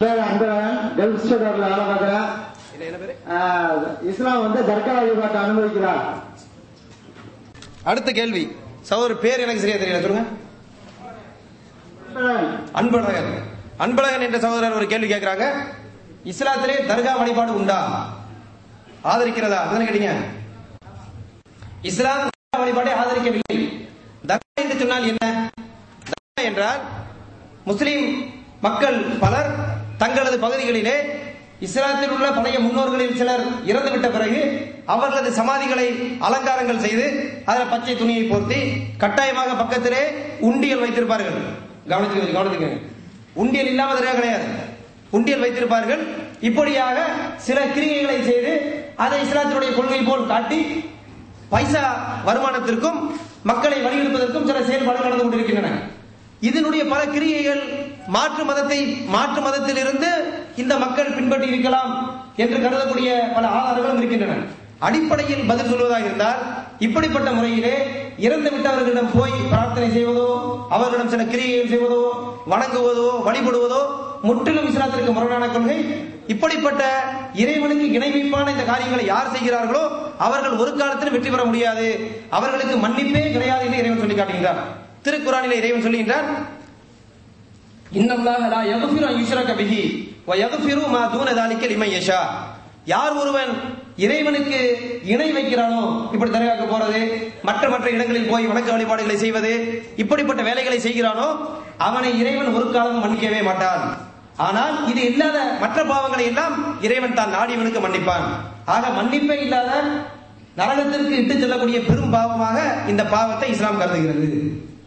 பேர் அன்பழகன் கல்ஃப் ஸ்டோர்ல வேலை பார்க்கிறேன் இல்ல என்ன பேரு ஆஹ், இஸ்லாம் வந்து தர்கா வழிபாட்டை அனுமதிக்கிறார் அடுத்த கேள்வி சகோதரர் பேர் எனக்கு சரியா தெரியல சொல்லுங்க அன்பழகன், அன்பழகன் அன்பழகன் என்ற சகோதரர் ஒரு கேள்வி கேட்கிறாங்க இஸ்லாத்திலே தர்கா வழிபாடு உண்டா ஆதரிக்கிறதா அதுன்னு கேட்டீங்க இஸ்லாம் தர்கா வழிபாட்டை ஆதரிக்கவில்லை தர்கா என்று சொன்னால் என்ன தர்கா என்றால் முஸ்லிம் மக்கள் பலர் தங்களது பகுதிகளிலே இஸ்லாத்தில் உள்ள பழைய முன்னோர்களில் சிலர் இறந்துவிட்ட பிறகு அவர்களது சமாதிகளை அலங்காரங்கள் செய்து அதில் பச்சை துணியை போர்த்தி கட்டாயமாக பக்கத்திலே உண்டியல் வைத்திருப்பார்கள் கவனிச்சுக்க கவனிச்சுக்கங்க உண்டியல் இல்லாம தர்கா கிடையாது உண்டியல் வைத்திருப்பார்கள் இப்படியாக சில கிரியைகளை செய்து அதை இஸ்லாத்தினுடைய கொள்கை போல் காட்டி பைசா வருமானத்திற்கும் மக்களை வழியெடுப்பதற்கும் சில செயல்பாடுகள் நடந்து கொண்டிருக்கின்றன இதனுடைய பல கிரியைகள் மாற்று மதத்தை மாற்று மதத்தில் இருந்து இந்த மக்கள் பின்பற்றி இருக்கலாம் என்று கருதக்கூடிய பல ஆதாரங்களும் இருக்கின்றன அடிப்படையில் பதில் சொல்வதாக இருந்தால் இப்படிப்பட்ட முறையிலே இறந்து விட்டவர்களிடம் போய் பிரார்த்தனை செய்வதோ அவர்களிடம் சில கிரியைகள் செய்வதோ வணங்குவதோ வழிபடுவதோ முற்றிலும் இஸ்லாத்திற்கு முரணான கொள்கை இப்படிப்பட்ட இறைவனுக்கு இணை வைப்பான இந்த காரியங்களை யார் செய்கிறார்களோ அவர்கள் ஒரு காலத்தில் வெற்றி பெற முடியாது அவர்களுக்கு மன்னிப்பே கிடையாது என்று இறைவன் சொல்லி காட்டுகிறார் திருக்குறானிலே இறைவன் சொல்லுகின்றார் இன்னல்லாஹ லா யக்ஃபிரு அன் யுஷ்ரக பிஹி வ யக்ஃபிரு மா தூன தாலிக லிமன் யஷா யார் ஒருவன் இறைவனுக்கு இணை வைக்கிறானோ இப்படி தர்காக்கு போறது மற்ற மற்ற இடங்களில் போய் வணக்க வழிபாடுகளை செய்வது இப்படிப்பட்ட வேலைகளை செய்கிறானோ அவனை இறைவன் ஒரு காலம் மன்னிக்கவே மாட்டான் ஆனால் இது இல்லாத மற்ற பாவங்களை எல்லாம் இறைவன் தான் நாடியவனுக்கு மன்னிப்பான் ஆக மன்னிப்பே இல்லாத நரகத்திற்கு இட்டு செல்லக்கூடிய பெரும் பாவமாக இந்த பாவத்தை இஸ்லாம் கருதுகிறது